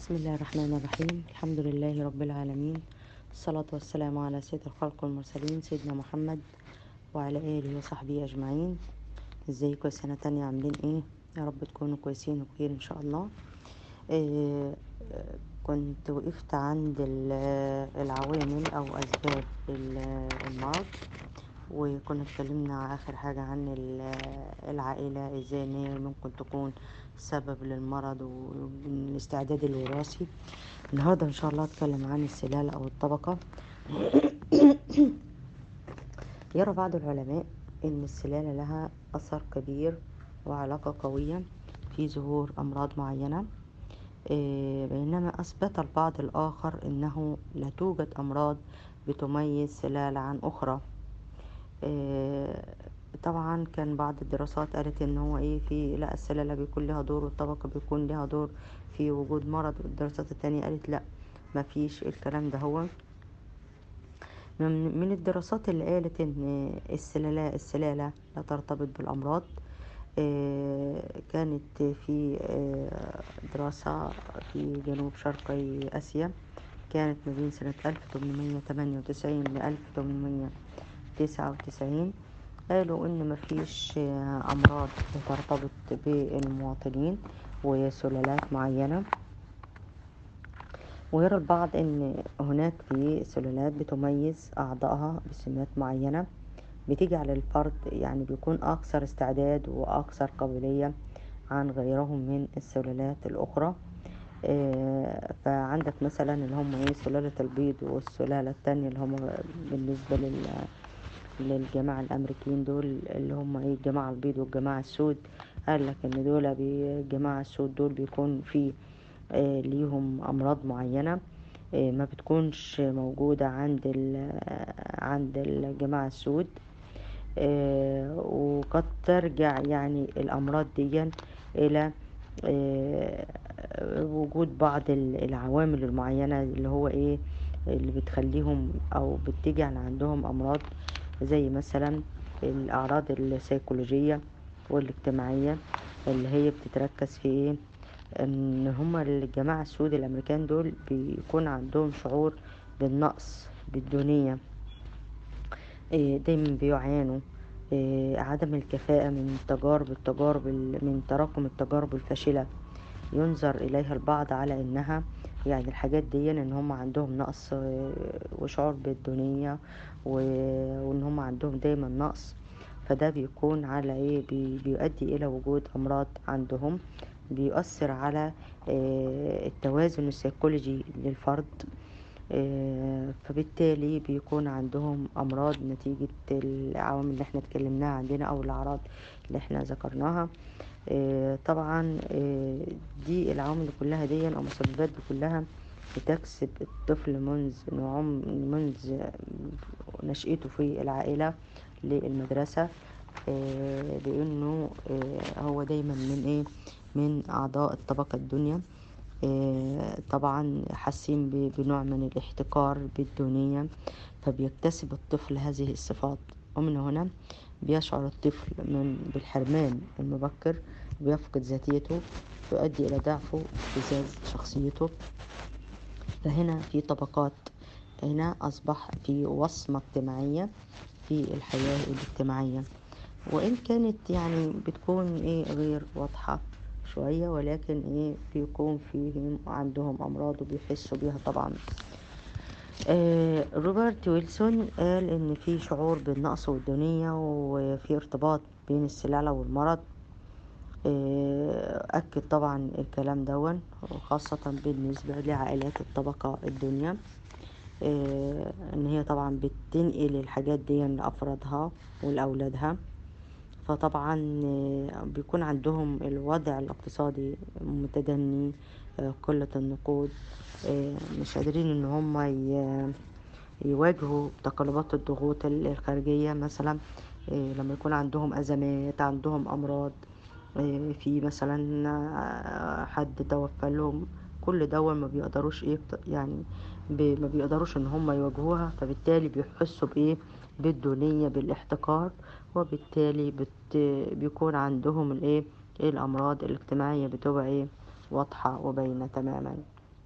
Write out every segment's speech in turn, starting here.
بسم الله الرحمن الرحيم الحمد لله رب العالمين الصلاة والسلام على سيد الخلق والمرسلين سيدنا محمد وعلى آله وصحبه أجمعين ازيكم سنة تانية عاملين ايه يا رب تكونوا كويسين وبخير ان شاء الله إيه كنت وقفت عند ال- العوامل او اسباب ال- المرض وكنا اتكلمنا اخر حاجة عن ال- العائلة ازاي ان هي ممكن تكون سبب للمرض والاستعداد الوراثي النهاردة ان شاء الله اتكلم عن السلالة او الطبقة يرى بعض العلماء ان السلالة لها اثر كبير وعلاقة قوية في ظهور امراض معينة إيه، بينما اثبت البعض الاخر انه لا توجد امراض بتميز سلالة عن اخرى إيه، طبعا كان بعض الدراسات قالت ان هو ايه في لا السلالة بيكون لها دور والطبقة بيكون لها دور في وجود مرض والدراسات التانية قالت لا مفيش الكلام ده هو من من الدراسات اللي قالت ان السلالة السلالة لا ترتبط بالامراض آه، كانت في آه، دراسة في جنوب شرقي آسيا كانت ما بين سنة 1898 ل 1899 قالوا إن مفيش آه، أمراض ترتبط بالمواطنين وسلالات معينة ويرى البعض ان هناك في سلالات بتميز اعضائها بسمات معينة بتجعل الفرد يعني بيكون اكثر استعداد واكثر قابلية عن غيرهم من السلالات الاخرى آه، فعندك مثلا اللي هم ايه سلالة البيض والسلالة التانية اللي هم بالنسبة لل للجماعة الأمريكيين دول اللي هم ايه الجماعة البيض والجماعة السود قال لك ان دول بي- الجماعة السود دول بيكون في آه، ليهم أمراض معينة آه، ما بتكونش موجودة عند ال- عند الجماعة السود آه، وقد ترجع يعني الأمراض دي إلى آه، وجود بعض ال- العوامل المعينة اللي هو إيه اللي بتخليهم أو بتجعل عندهم أمراض زي مثلا الأعراض السيكولوجية والاجتماعية اللي هي بتتركز في إيه ان هما الجماعة السود الامريكان دول بيكون عندهم شعور بالنقص بالدونية إيه، دايما بيعانوا إيه، عدم الكفاءة من تجارب التجارب ال- من تراكم التجارب الفاشلة ينظر إليها البعض على إنها يعني الحاجات دي إن هم عندهم نقص آه، وشعور بالدونية و- وإن هم عندهم دايما نقص فده بيكون على إيه بي- بيؤدي إلى وجود أمراض عندهم بيؤثر على آه، التوازن السيكولوجي للفرد آه، فبالتالي بيكون عندهم أمراض نتيجة العوامل اللي احنا اتكلمناها عندنا أو الأعراض اللي احنا ذكرناها آه، طبعا آه، دي العوامل كلها دي أو المسببات دي كلها بتكسب الطفل منذ نعم منذ نشأته في العائلة للمدرسة آه، لأنه آه، هو دايما من ايه من أعضاء الطبقة الدنيا آه، طبعا حاسين ب- بنوع من الاحتكار بالدونية فبيكتسب الطفل هذه الصفات ومن هنا بيشعر الطفل من بالحرمان المبكر بيفقد ذاتيته يؤدي إلى ضعفه ابتزاز شخصيته فهنا في طبقات هنا أصبح في وصمة اجتماعية في الحياة الاجتماعية وإن كانت يعني بتكون إيه غير واضحة شوية ولكن إيه بيكون فيهم عندهم أمراض وبيحسوا بيها طبعا آه روبرت ويلسون قال إن في شعور بالنقص والدونية وفي ارتباط بين السلالة والمرض آه، أكد طبعا الكلام دون وخاصة بالنسبة لعائلات الطبقة الدنيا آه، ان هي طبعا بتنقل الحاجات دي لأفرادها ولأولادها فطبعا آه، بيكون عندهم الوضع الاقتصادي متدني آه، قلة النقود آه، مش قادرين ان هم ي- يواجهوا تقلبات الضغوط الخارجية مثلا آه، لما يكون عندهم أزمات عندهم أمراض آه، في مثلا آه، حد توفى لهم كل دول ما بيقدروش ايه بت- يعني ب- ما بيقدروش ان هم يواجهوها فبالتالي بيحسوا بايه بالدونية بالاحتكار وبالتالي بت بيكون عندهم الايه إيه الامراض الاجتماعية بتبقى ايه واضحة وباينة تماما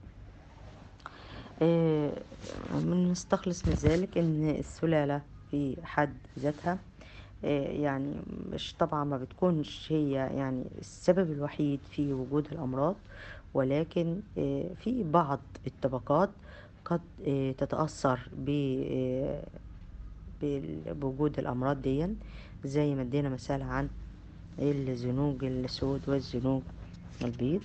آه، من نستخلص من ذلك ان السلالة في حد ذاتها آه، يعني مش طبعا ما بتكونش هي يعني السبب الوحيد في وجود الأمراض ولكن آه، في بعض الطبقات قد تتأثر بوجود الأمراض دي زي ما ادينا مثال عن الزنوج السود والزنوج البيض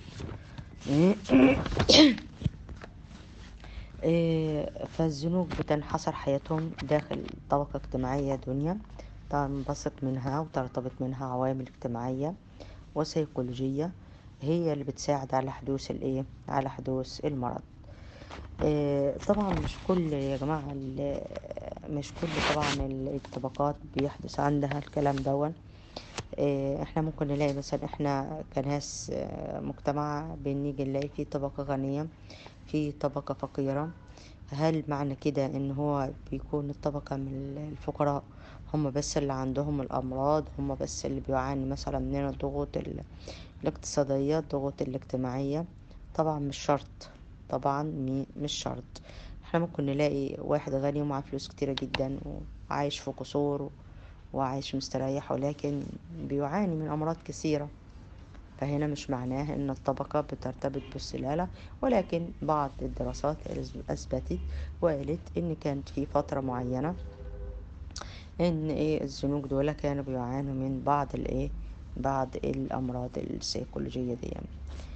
إيه، فالزنوج بتنحصر حياتهم داخل طبقة اجتماعية دنيا تنبسط منها وترتبط منها عوامل اجتماعية وسيكولوجية هي اللي بتساعد على حدوث الايه على حدوث المرض إيه، طبعا مش كل يا جماعة مش كل طبعا الطبقات بيحدث عندها الكلام دون إيه، احنا ممكن نلاقي مثلا احنا كناس مجتمع بنيجي نلاقي فيه طبقة غنية في طبقة فقيرة هل معنى كده ان هو بيكون الطبقة من الفقراء هم بس اللي عندهم الامراض هم بس اللي بيعاني مثلا من الضغوط الاقتصادية الضغوط الاجتماعية طبعا مش شرط طبعا مش شرط احنا ممكن نلاقي واحد غني ومعاه فلوس كتيرة جدا وعايش في قصور وعايش مستريح ولكن بيعاني من امراض كثيرة فهنا مش معناه ان الطبقة بترتبط بالسلالة ولكن بعض الدراسات اثبتت وقالت ان كانت في فترة معينة ان ايه الزنوج دول كانوا بيعانوا من بعض الايه بعض الامراض السيكولوجية دي يعني.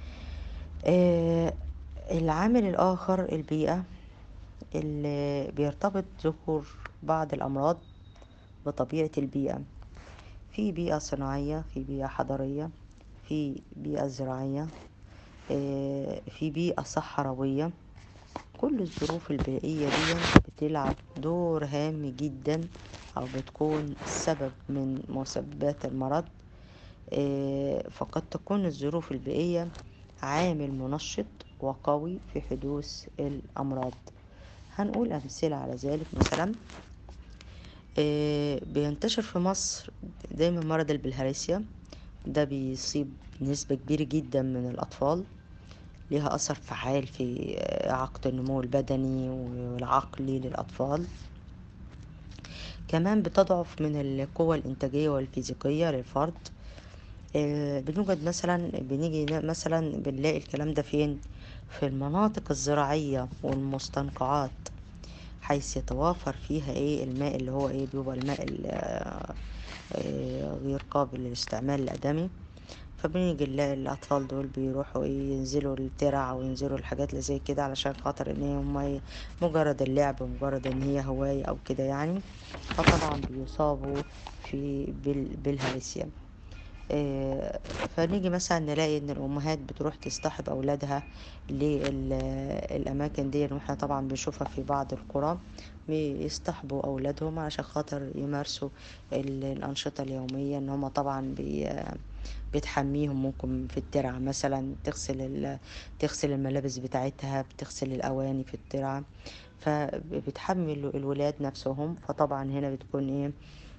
آه العامل الاخر البيئة اللي بيرتبط ظهور بعض الامراض بطبيعة البيئة في بيئة صناعية في بيئة حضرية في بيئة زراعية آه، في بيئة صحراوية كل الظروف البيئية دي بتلعب دور هام جدا أو بتكون سبب من مسببات المرض آه، فقد تكون الظروف البيئية عامل منشط وقوي في حدوث الأمراض هنقول أمثلة على ذلك مثلا آه، بينتشر في مصر دايما مرض البلهارسيا ده بيصيب نسبة كبيرة جدا من الأطفال ليها أثر فعال في إعاقة النمو البدني والعقلي للأطفال كمان بتضعف من القوة الإنتاجية والفيزيقية للفرد آه، بنوجد مثلا بنيجي مثلا بنلاقي الكلام ده فين في المناطق الزراعية والمستنقعات حيث يتوافر فيها ايه الماء اللي هو ايه بيبقى الماء آه، غير قابل للاستعمال الآدمي فبنيجي نلاقي الأطفال دول بيروحوا إيه ينزلوا الترع وينزلوا الحاجات اللي زي كده علشان خاطر إن هم مجرد اللعب مجرد إن هي هواية أو كده يعني فطبعا بيصابوا في بالهرسيا آه، فنيجي مثلا نلاقي ان الامهات بتروح تصطحب اولادها للاماكن دي واحنا طبعا بنشوفها في بعض القرى بيصطحبوا اولادهم عشان خاطر يمارسوا الانشطه اليوميه ان هم طبعا بي بتحميهم ممكن في الترعة مثلا تغسل تغسل الملابس بتاعتها بتغسل الاواني في الترعة فبتحمي الولاد نفسهم فطبعا هنا بتكون ايه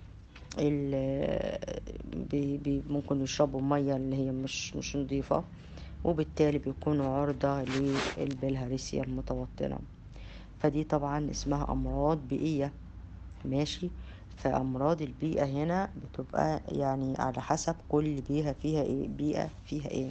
بي بي ممكن يشربوا مية اللي هي مش مش نظيفة وبالتالي بيكونوا عرضة للبلهارسيا المتوطنة فدي طبعا اسمها أمراض بيئية ماشي فأمراض البيئة هنا بتبقى يعني على حسب كل بيئة فيها ايه بيئة فيها ايه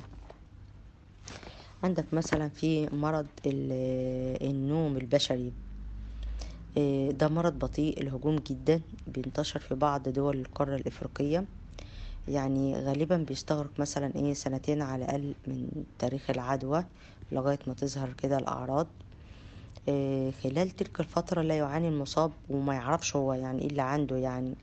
عندك مثلا في مرض النوم البشري آه، ده مرض بطيء الهجوم جدا بينتشر في بعض دول القارة الإفريقية يعني غالبا بيستغرق مثلا ايه سنتين على الأقل من تاريخ العدوى لغاية ما تظهر كده الأعراض آه، خلال تلك الفترة لا يعاني المصاب وما يعرفش هو يعني ايه اللي عنده يعني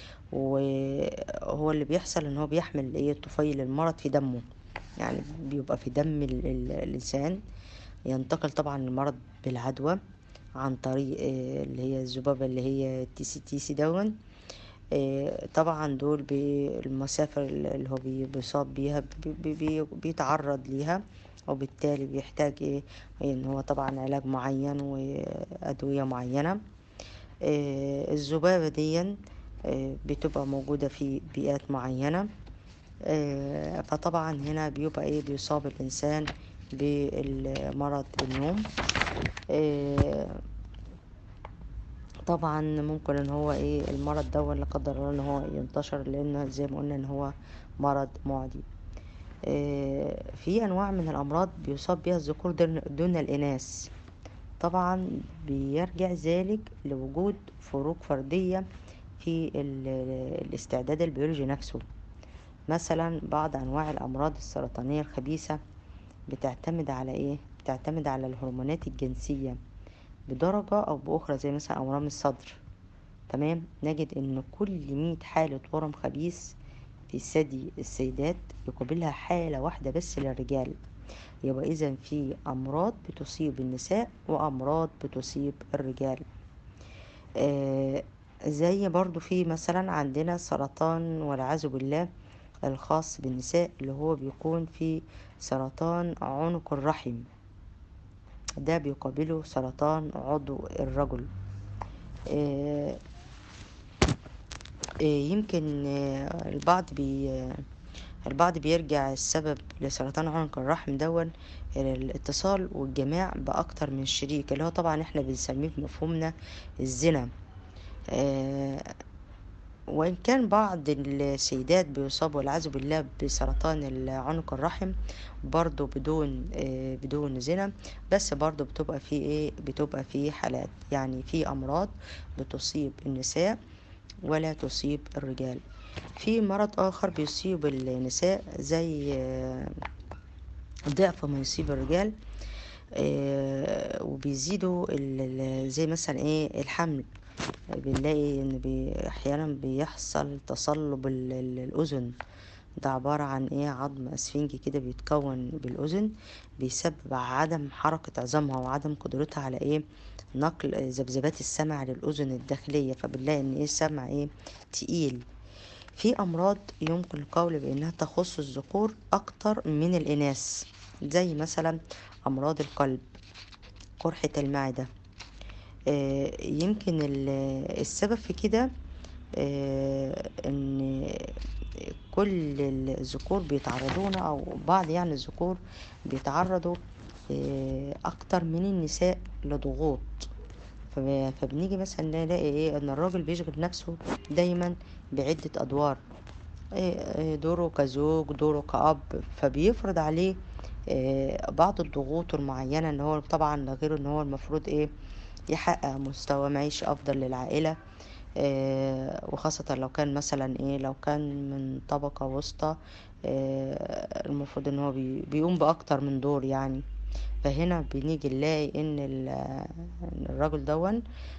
وهو اللي بيحصل ان هو بيحمل ايه طفيل المرض في دمه يعني بيبقى في دم الإنسان ينتقل طبعا المرض بالعدوى عن طريق آه، اللي هي الذبابة اللي هي تي سي تي سي دون آه، طبعا دول بالمسافة اللي هو بيصاب بيها بيتعرض ليها وبالتالي بيحتاج ايه ان هو طبعا علاج معين وادوية معينة آه، الذبابة دي بتبقى موجودة في بيئات معينة فطبعا هنا بيبقى ايه بيصاب الانسان بالمرض النوم آه، طبعا ممكن ان هو ايه المرض ده لا قدر الله ان هو ينتشر لان زي ما قلنا ان هو مرض معدي آه، في انواع من الامراض بيصاب بها الذكور دون دون الاناث طبعا بيرجع ذلك لوجود فروق فردية في ال- الاستعداد البيولوجي نفسه مثلا بعض انواع الامراض السرطانية الخبيثة بتعتمد على ايه بتعتمد على الهرمونات الجنسية بدرجة او باخرى زي مثلا اورام الصدر تمام نجد ان كل مية حالة ورم خبيث في ثدي السيدات يقابلها حالة واحدة بس للرجال يبقى اذا في امراض بتصيب النساء وامراض بتصيب الرجال آه زي برضو في مثلا عندنا سرطان والعياذ بالله الخاص بالنساء اللي هو بيكون في سرطان عنق الرحم ده بيقابله سرطان عضو الرجل آه آه يمكن آه البعض بي البعض بيرجع السبب لسرطان عنق الرحم دون الاتصال والجماع بأكتر من شريك اللي هو طبعا احنا بنسميه بمفهومنا الزنا آه وإن كان بعض السيدات بيصابوا والعياذ بالله بسرطان عنق الرحم برضو بدون آه بدون زنا بس برضو بتبقى في ايه بتبقى في حالات يعني في أمراض بتصيب النساء ولا تصيب الرجال في مرض آخر بيصيب النساء زي ضعف ما يصيب الرجال وبيزيدوا زي مثلا ايه الحمل بنلاقي ان بي احيانا بيحصل تصلب الأذن ده عبارة عن ايه عظم اسفنجي كده بيتكون بالأذن بيسبب عدم حركة عظامها وعدم قدرتها على ايه نقل ذبذبات السمع للأذن الداخلية فبنلاقي ان ايه السمع ايه تقيل في أمراض يمكن القول بأنها تخص الذكور أكتر من الإناث زي مثلا أمراض القلب قرحة المعدة آه يمكن السبب في كده آه ان كل الذكور بيتعرضون او بعض يعني الذكور بيتعرضوا آه اكتر من النساء لضغوط فبنيجي مثلا نلاقي ايه ان الراجل بيشغل نفسه دايما بعدة ادوار دوره كزوج دوره كأب فبيفرض عليه بعض الضغوط المعينة ان هو طبعا غير ان هو المفروض ايه يحقق مستوى معيشي افضل للعائلة وخاصة لو كان مثلا ايه لو كان من طبقة وسطى المفروض ان هو بيقوم باكتر من دور يعني فهنا بنيجي نلاقي ان الراجل دون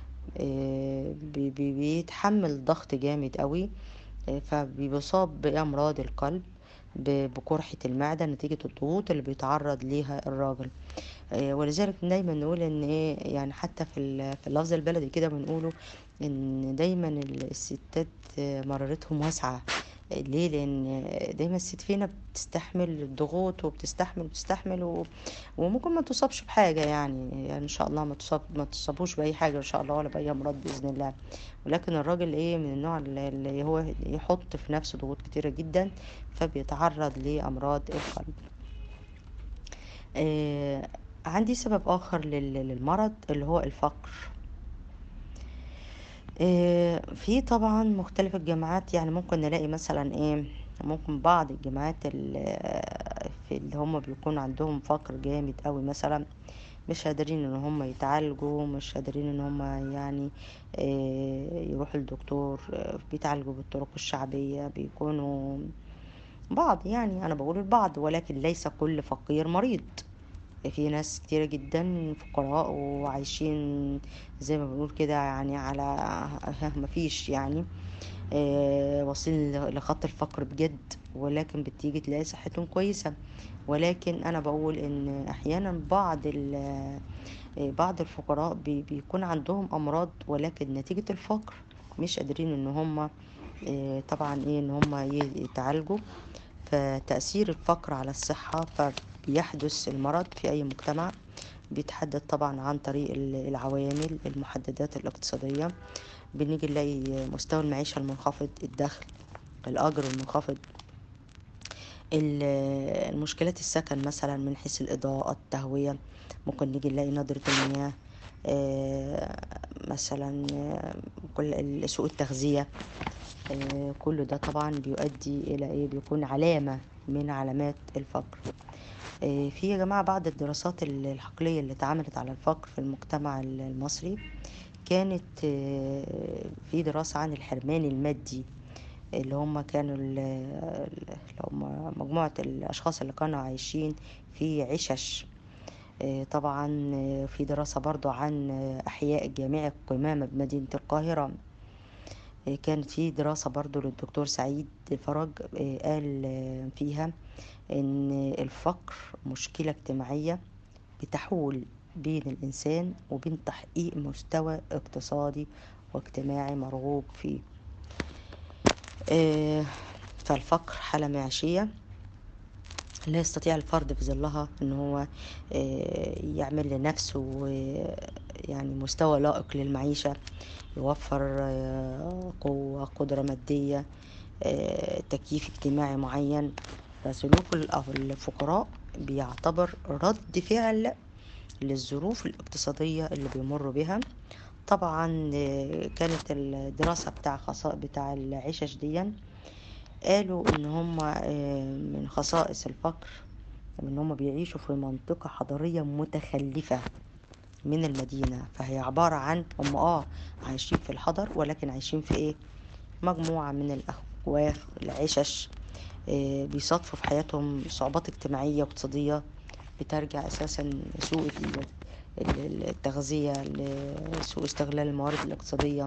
بيتحمل ضغط جامد قوي فبيصاب بامراض القلب بقرحة المعدة نتيجة الضغوط اللي بيتعرض ليها الراجل ولذلك دايما نقول ان ايه يعني حتى في في اللفظ البلدي كده بنقوله ان دايما الستات مرارتهم واسعة ليه لان دايما الست فينا بتستحمل الضغوط وبتستحمل وبتستحمل و... وممكن ما تصابش بحاجه يعني, يعني ان شاء الله ما تصاب ما تصابوش باي حاجه ان شاء الله ولا باي امراض باذن الله ولكن الراجل ايه من النوع اللي هو يحط في نفسه ضغوط كتيره جدا فبيتعرض لامراض القلب آه عندي سبب اخر للمرض اللي هو الفقر في طبعا مختلف الجامعات يعني ممكن نلاقي مثلا ايه ممكن بعض الجامعات في اللي هم بيكون عندهم فقر جامد قوي مثلا مش قادرين ان هم يتعالجوا مش قادرين ان هم يعني يروحوا للدكتور بيتعالجوا بالطرق الشعبية بيكونوا بعض يعني انا بقول البعض ولكن ليس كل فقير مريض في ناس كتيرة جدا فقراء وعايشين زي ما بنقول كده يعني على مفيش يعني آه واصلين لخط الفقر بجد ولكن بتيجي تلاقي صحتهم كويسة ولكن انا بقول ان احيانا بعض بعض الفقراء بي بيكون عندهم امراض ولكن نتيجة الفقر مش قادرين ان هم آه طبعا ايه ان هم يتعالجوا فتأثير الفقر على الصحة فبيحدث المرض في أي مجتمع بيتحدد طبعا عن طريق العوامل المحددات الاقتصادية بنيجي نلاقي مستوى المعيشة المنخفض الدخل الأجر المنخفض ال- المشكلات السكن مثلا من حيث الإضاءة التهوية ممكن نيجي نلاقي ندرة المياه آه، مثلا آه، كل سوء التغذية آه، كل ده طبعا بيؤدي إلى إيه بيكون علامة من علامات الفقر آه، في يا جماعة بعض الدراسات ال- الحقلية اللي اتعملت على الفقر في المجتمع ال- المصري كانت آه، في دراسة عن الحرمان المادي اللي هم كانوا ال- اللي هم مجموعة الأشخاص اللي كانوا عايشين في عشش آه، طبعا آه، في دراسة برضو عن آه، أحياء جامعة قمامة بمدينة القاهرة آه، كانت في دراسة برضو للدكتور سعيد فرج آه، قال آه، فيها إن الفقر مشكلة اجتماعية بتحول بين الإنسان وبين تحقيق مستوى اقتصادي واجتماعي مرغوب فيه آه، فالفقر حالة معيشية لا يستطيع الفرد في ظلها ان هو آه، يعمل لنفسه آه، يعني مستوى لائق للمعيشة يوفر آه، قوة قدرة مادية آه، تكييف اجتماعي معين فسلوك ال- أو الفقراء بيعتبر رد فعل للظروف الاقتصادية اللي بيمروا بها طبعا آه، كانت الدراسة بتاع خصائص بتاع العشش دي قالوا ان هم آه، من خصائص الفقر ان هم بيعيشوا في منطقة حضارية متخلفة من المدينة فهي عبارة عن هم اه عايشين في الحضر ولكن عايشين في ايه مجموعة من الأكواخ العشش آه، بيصادفوا في حياتهم صعوبات اجتماعية واقتصادية بترجع أساسا لسوء ال- ال- التغذية لسوء استغلال الموارد الاقتصادية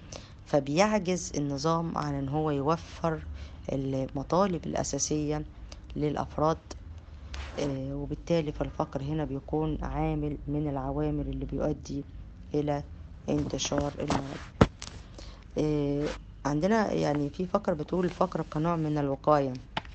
فبيعجز النظام عن ان هو يوفر المطالب الأساسية للأفراد آه، وبالتالي فالفقر هنا بيكون عامل من العوامل اللي بيؤدي إلى انتشار المرض آه، عندنا يعني في فقرة بتقول الفقر كنوع من الوقاية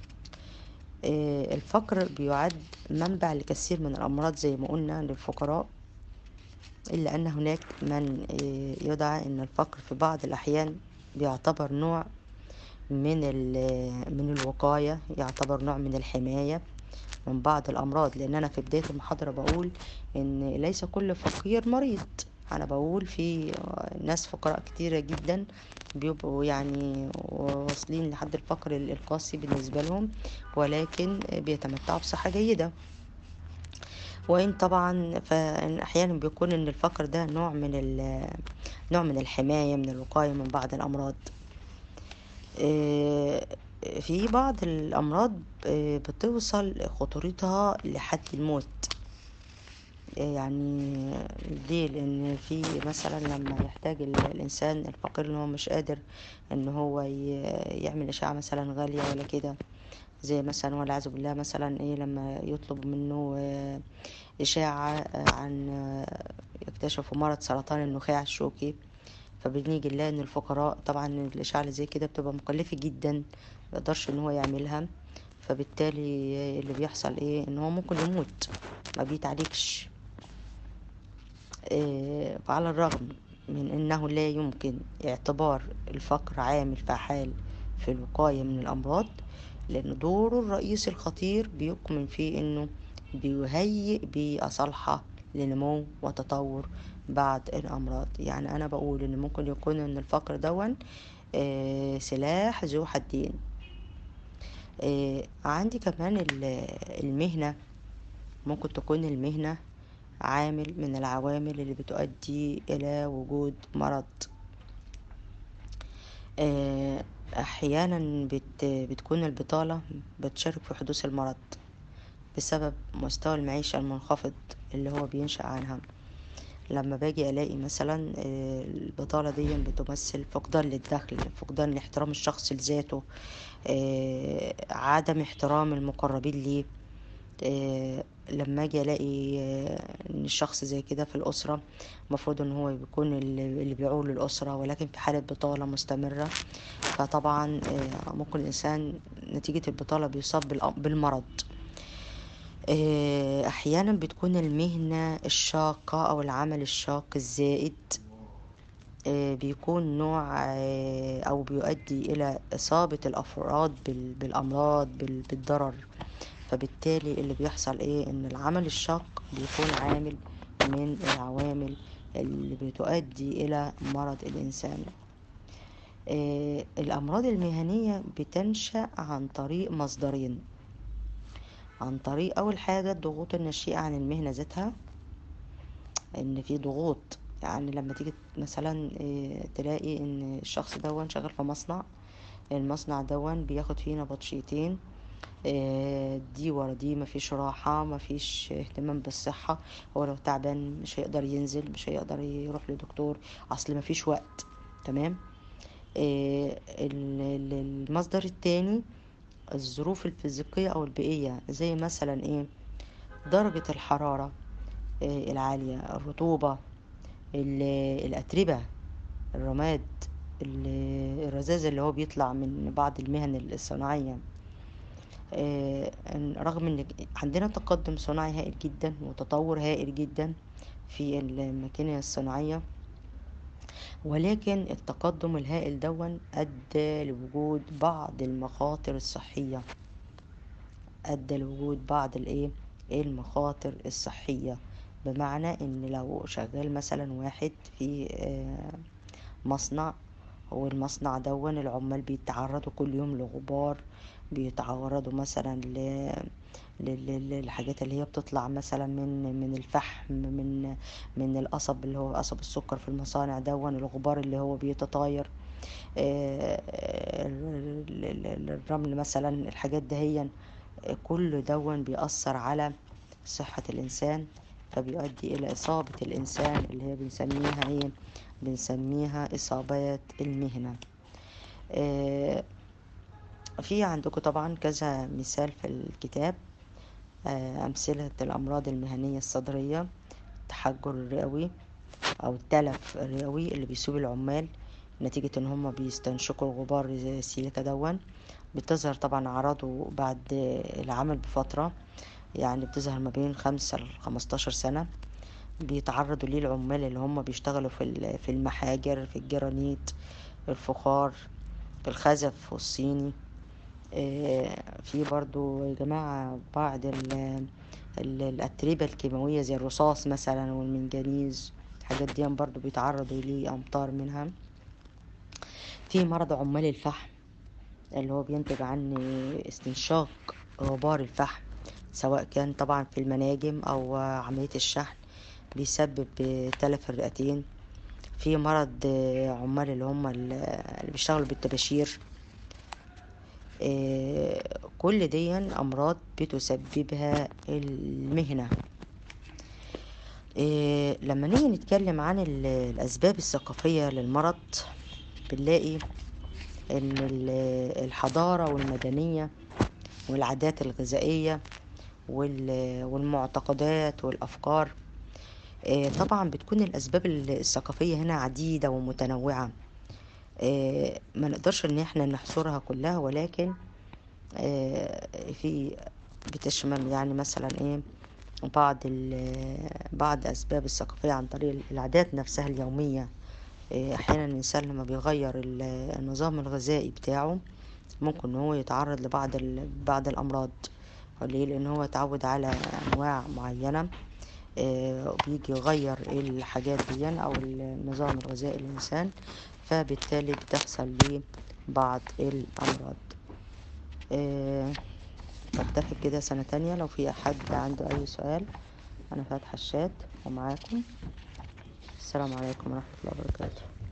آه، الفقر بيعد منبع لكثير من الأمراض زي ما قلنا للفقراء إلا أن هناك من آه، يدعى أن الفقر في بعض الأحيان بيعتبر نوع من ال- من الوقاية يعتبر نوع من الحماية من بعض الأمراض لأن أنا في بداية المحاضرة بقول إن ليس كل فقير مريض أنا بقول في ناس فقراء كتيرة جدا بيبقوا يعني واصلين لحد الفقر القاسي بالنسبة لهم ولكن بيتمتعوا بصحة جيدة وإن طبعا فأحيانا بيكون إن الفقر ده نوع من ال- نوع من الحماية من الوقاية من بعض الأمراض آه، في بعض الأمراض آه، بتوصل خطورتها لحد الموت آه، يعني ليه لأن في مثلا لما يحتاج ال- الإنسان الفقير إن هو مش قادر إن هو ي- يعمل أشعة مثلا غالية ولا كده زي مثلا والعياذ بالله مثلا إيه لما يطلب منه آه، إشاعة آه، عن آه، يكتشفوا مرض سرطان النخاع الشوكي فبنيجي نلاقي ان الفقراء طبعا الاشعه اللي زي كده بتبقى مكلفه جدا ميقدرش ان هو يعملها فبالتالي اللي بيحصل ايه ان هو ممكن يموت ما بيتعالجش إيه، فعلى الرغم من انه لا يمكن اعتبار الفقر عامل فعال في الوقايه من الامراض لان دوره الرئيسي الخطير بيكمن في انه بيهيئ بيئه صالحه لنمو وتطور بعض الامراض يعني انا بقول ان ممكن يكون ان الفقر دون آه، سلاح ذو حدين آه، عندي كمان ال- المهنة ممكن تكون المهنة عامل من العوامل اللي بتؤدي إلى وجود مرض آه، أحيانا بت بتكون البطالة بتشارك في حدوث المرض بسبب مستوى المعيشة المنخفض اللي هو بينشأ عنها لما باجي الاقي مثلا آه، البطالة دي بتمثل فقدان للدخل فقدان لاحترام الشخص لذاته آه، عدم احترام المقربين ليه آه، لما اجي الاقي آه، ان الشخص زي كده في الاسره المفروض ان هو بيكون اللي اللي بيعول الاسره ولكن في حاله بطاله مستمره فطبعا آه، ممكن الانسان نتيجه البطاله بيصاب بالأ- بالمرض آه، احيانا بتكون المهنه الشاقه او العمل الشاق الزائد آه، بيكون نوع آه، أو بيؤدي إلى إصابة الأفراد بال- بالأمراض بال- بالضرر فبالتالي اللي بيحصل إيه إن العمل الشاق بيكون عامل من العوامل اللي بتؤدي إلى مرض الإنسان آه، الأمراض المهنية بتنشأ عن طريق مصدرين عن طريق أول حاجة الضغوط الناشئة عن المهنة ذاتها إن في ضغوط يعني لما تيجي مثلا آه، تلاقي إن الشخص دون شغال في مصنع المصنع دون بياخد فيه نبطشيتين آه، دي ورا دي مفيش راحة مفيش اهتمام بالصحة هو لو تعبان مش هيقدر ينزل مش هيقدر يروح لدكتور أصل مفيش وقت تمام آه، ال- ال- المصدر التاني الظروف الفيزيقية أو البيئية زي مثلا إيه درجة الحرارة آه، العالية الرطوبة ال- الأتربة الرماد ال- الرذاذ اللي هو بيطلع من بعض المهن الصناعية آه، إن- رغم ان عندنا تقدم صناعي هائل جدا وتطور هائل جدا في الماكينة الصناعية ولكن التقدم الهائل دون أدى لوجود بعض المخاطر الصحية أدى لوجود بعض الإيه المخاطر الصحية بمعنى إن لو شغال مثلا واحد في آه، مصنع هو المصنع دون العمال بيتعرضوا كل يوم لغبار بيتعرضوا مثلا ل لل- لل- للحاجات اللي هي بتطلع مثلا من من الفحم من من القصب اللي هو قصب السكر في المصانع دون الغبار اللي هو بيتطاير آه، ال- ال- ال- الرمل مثلا الحاجات دهيا كل دون بيأثر على صحة الإنسان فبيؤدي إلى إصابة الإنسان اللي هي بنسميها إيه بنسميها إصابات المهنة آه، في عندكم طبعا كذا مثال في الكتاب آه، أمثلة الأمراض المهنية الصدرية التحجر الرئوي أو التلف الرئوي اللي بيصيب العمال نتيجة إن هما بيستنشقوا الغبار زي السيليكا دون بتظهر طبعا أعراضه بعد العمل بفترة يعني بتظهر ما بين خمسة لخمستاشر سنة بيتعرضوا ليه العمال اللي هم بيشتغلوا في ال- في المحاجر في الجرانيت الفخار في الخزف والصيني آه، في برضو يا جماعة بعض ال- ال- الأتربة الكيماوية زي الرصاص مثلا والمنجنيز الحاجات دي برضو بيتعرضوا لأمطار منها في مرض عمال الفحم اللي هو بينتج عن استنشاق غبار الفحم سواء كان طبعا في المناجم أو عملية الشحن بيسبب تلف الرئتين في مرض عمال اللي هم اللي بيشتغلوا بالطباشير آه، كل دي أمراض بتسببها المهنة آه، لما نيجي نتكلم عن ال- الأسباب الثقافية للمرض بنلاقي إن ال- الحضارة والمدنية والعادات الغذائية وال- والمعتقدات والأفكار آه، طبعا بتكون الأسباب الثقافية هنا عديدة ومتنوعة آه، ما نقدرش ان احنا نحصرها كلها ولكن آه، في بتشمل يعني مثلا ايه بعض ال- بعض اسباب الثقافيه عن طريق العادات نفسها اليوميه آه، احيانا الانسان لما بيغير ال- النظام الغذائي بتاعه ممكن ان هو يتعرض لبعض ال- بعض الامراض ليه لان هو اتعود على انواع معينه آه، بيجي يغير الحاجات دي او النظام الغذائي للانسان فبالتالي بتحصل ليه بعض الامراض آه، بكتفي كده سنة تانية لو في حد عنده اي سؤال انا فاتحة الشات ومعاكم السلام عليكم ورحمة الله وبركاته